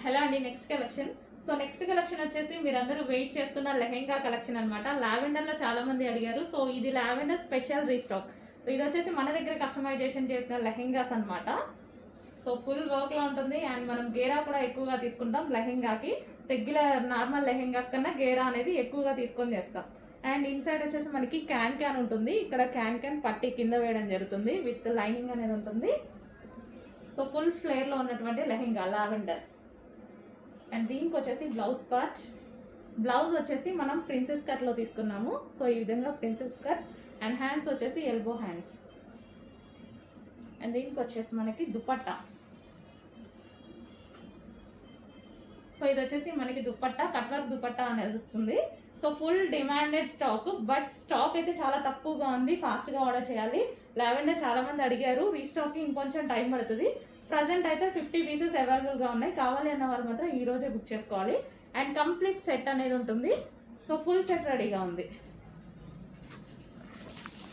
hello అండి next collection so next collection వచ్చేసి మీరందరూ వెయిట్ చేస్తున్న లెహెంగా కలెక్షన్ అనమాట లావెండర్ లో చాలా మంది అడిగారు సో ఇది లావెండర్ స్పెషల్ రీస్టాక్ ఇది వచ్చేసి మన దగ్గర కస్టమైజేషన్ చేసిన లెహెంగాస్ అన్నమాట సో ఫుల్ వర్క్ లో ఉంటుంది అండ్ మనం గేరా కూడా ఎక్కువగా తీసుకుంటాం లెహెంగాకి రెగ్యులర్ నార్మల్ లెహెంగాస్ కన్నా గేరా అనేది ఎక్కువగా తీసుకొని చేస్తాం అండ్ ఇన్సైడ్ వచ్చేసి మనకి క్యాన్ క్యాన్ ఉంటుంది ఇక్కడ క్యాన్ క్యాన్ పట్టి కింద వేయడం జరుగుతుంది విత్ లైనింగ్ అనేది ఉంటుంది సో ఫుల్ ఫ్లేర్ లో ఉన్నటువంటి లెహెంగా లావెండర్ అండ్ దీనికి వచ్చేసి బ్లౌజ్ పార్ట్ బ్లౌజ్ వచ్చేసి మనం ప్రిన్సెస్ కట్ లో తీసుకున్నాము సో ఈ విధంగా ప్రిన్సెస్ కట్ అండ్ హ్యాండ్స్ వచ్చేసి ఎల్బో హ్యాండ్స్ అండ్ దీనికి వచ్చేసి మనకి దుపట్టా సో ఇది వచ్చేసి మనకి దుపట్టా కట్ వర్క్ దుపట్టా అనేది వస్తుంది so full demanded stock but stock అయితే చాలా తక్కువగా ఉంది ఫాస్ట్ గా ఆర్డర్ చేయాలి లావెండర్ చాలా మంది అడిగారు రీస్టాక్ ఇంకొంచెం టైం పడుతుంది ప్రజెంట్ అయితే ఫిఫ్టీ పీసెస్ అవైలబుల్ గా ఉన్నాయి కావాలి అన్న వాళ్ళు మాత్రం ఈ రోజే బుక్ చేసుకోవాలి అండ్ కంప్లీట్ సెట్ అనేది ఉంటుంది సో ఫుల్ సెట్ రెడీగా ఉంది